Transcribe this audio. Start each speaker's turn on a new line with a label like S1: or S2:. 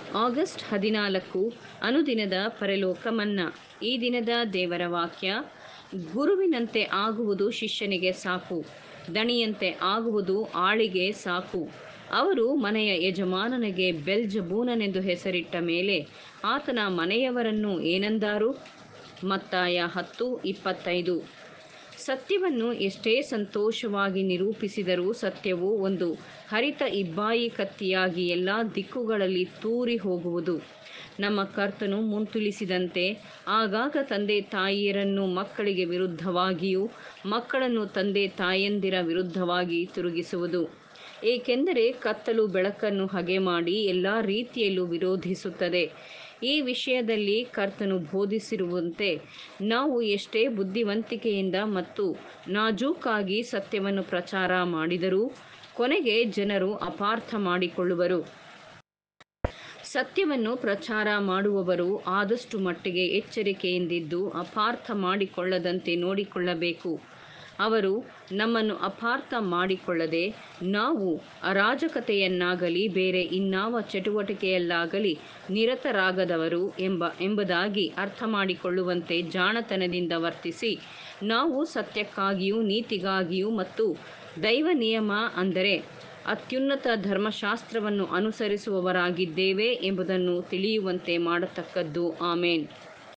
S1: August ಹದಿನಾಲ್ಕು ಅನುದಿನದ ಪರಲೋಕ ಮನ್ನಾ ಈ ದಿನದ ದೇವರ ವಾಕ್ಯ ಗುರುವಿನಂತೆ ಆಗುವುದು ಶಿಷ್ಯನಿಗೆ ಸಾಕು ದಣಿಯಂತೆ ಆಗುವುದು ಆಳಿಗೆ ಸಾಕು ಅವರು ಮನೆಯ ಯಜಮಾನನಿಗೆ ಬೆಲ್ಜಬೂನನೆಂದು ಹೆಸರಿಟ್ಟ ಮೇಲೆ ಆತನ ಮನೆಯವರನ್ನು ಏನಂದಾರು ಮತ್ತಾಯ ಹತ್ತು ಇಪ್ಪತ್ತೈದು ಸತ್ಯವನ್ನು ಎಷ್ಟೇ ಸಂತೋಷವಾಗಿ ನಿರೂಪಿಸಿದರೂ ಸತ್ಯವು ಒಂದು ಹರಿತ ಇಬ್ಬಾಯಿ ಕತ್ತಿಯಾಗಿ ಎಲ್ಲ ದಿಕ್ಕುಗಳಲ್ಲಿ ತೂರಿ ಹೋಗುವುದು ನಮ್ಮ ಕರ್ತನು ಮುಂತಿಳಿಸಿದಂತೆ ಆಗಾಗ ತಂದೆ ತಾಯಿಯರನ್ನು ಮಕ್ಕಳಿಗೆ ವಿರುದ್ಧವಾಗಿಯೂ ಮಕ್ಕಳನ್ನು ತಂದೆ ತಾಯಂದಿರ ವಿರುದ್ಧವಾಗಿ ತಿರುಗಿಸುವುದು ಏಕೆಂದರೆ ಕತ್ತಲು ಬೆಳಕನ್ನು ಹಗೆ ಮಾಡಿ ಎಲ್ಲ ರೀತಿಯಲ್ಲೂ ವಿರೋಧಿಸುತ್ತದೆ ಈ ವಿಷಯದಲ್ಲಿ ಕರ್ತನು ಬೋಧಿಸಿರುವಂತೆ ನಾವು ಎಷ್ಟೇ ಬುದ್ಧಿವಂತಿಕೆಯಿಂದ ಮತ್ತು ನಾಜೂಕಾಗಿ ಸತ್ಯವನ್ನು ಪ್ರಚಾರ ಮಾಡಿದರೂ ಕೊನೆಗೆ ಜನರು ಅಪಾರ್ಥ ಮಾಡಿಕೊಳ್ಳುವರು ಸತ್ಯವನ್ನು ಪ್ರಚಾರ ಮಾಡುವವರು ಆದಷ್ಟು ಮಟ್ಟಿಗೆ ಎಚ್ಚರಿಕೆಯಿಂದಿದ್ದು ಅಪಾರ್ಥ ಮಾಡಿಕೊಳ್ಳದಂತೆ ನೋಡಿಕೊಳ್ಳಬೇಕು ಅವರು ನಮ್ಮನ್ನು ಅಪಾರ್ಥ ಮಾಡಿಕೊಳ್ಳದೆ ನಾವು ಅರಾಜಕತೆಯನ್ನಾಗಲಿ ಬೇರೆ ಇನ್ನಾವ ಚಟುವಟಿಕೆಯಲ್ಲಾಗಲಿ ನಿರತರಾಗದವರು ಎಂಬ ಎಂಬುದಾಗಿ ಅರ್ಥ ಮಾಡಿಕೊಳ್ಳುವಂತೆ ಜಾಣತನದಿಂದ ವರ್ತಿಸಿ ನಾವು ಸತ್ಯಕ್ಕಾಗಿಯೂ ನೀತಿಗಾಗಿಯೂ ಮತ್ತು ದೈವ ನಿಯಮ ಅಂದರೆ ಅತ್ಯುನ್ನತ ಧರ್ಮಶಾಸ್ತ್ರವನ್ನು ಅನುಸರಿಸುವವರಾಗಿದ್ದೇವೆ ಎಂಬುದನ್ನು ತಿಳಿಯುವಂತೆ ಮಾಡತಕ್ಕದ್ದು ಆಮೇನ್